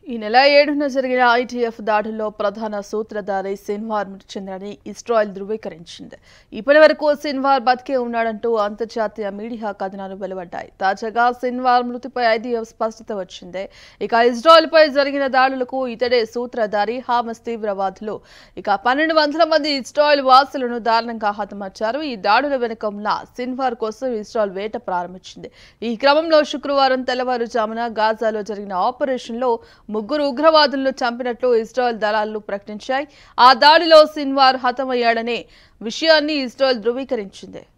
ఈ నెల ఏడున జరిగిన ఐటీఎఫ్ దాడుల్లో ప్రధాన సూత్రధారి సిన్వార్ మృతి చెందినని ఇస్రాయెల్ ధృవీకరించింది ఇప్పటి వరకు సిన్వార్ బతికే ఉన్నాడంటూ అంతర్జాతీయ మీడియా కథనాలు వెలువడ్డాయి తాజాగా సిన్వార్ మృతిపై ఐటీఎఫ్ స్పష్టత వచ్చింది ఇక ఇజ్రాయెల్ పై జరిగిన దాడులకు ఇతడే సూత్రధారి హామస్ తీవ్రవాదులు ఇక పన్నెండు వందల మంది ఇజ్రాయెల్ వాసులను దారుణంగా హతమార్చారు ఈ దాడుల వెనుక ఉన్న సిన్వార్ కోసం ఇజ్రాయెల్ వేట ప్రారంభించింది ఈ క్రమంలో శుక్రవారం తెల్లవారుజామున గాజాలో జరిగిన ఆపరేషన్లో ముగ్గురు ఉగ్రవాదులను చంపినట్లు ఇజ్రాయెల్ దళాలు ప్రకటించాయి ఆ దాడిలో సిన్వార్ హతమయ్యాడనే విషయాన్ని ఇజ్రాయెల్ ధృవీకరించింది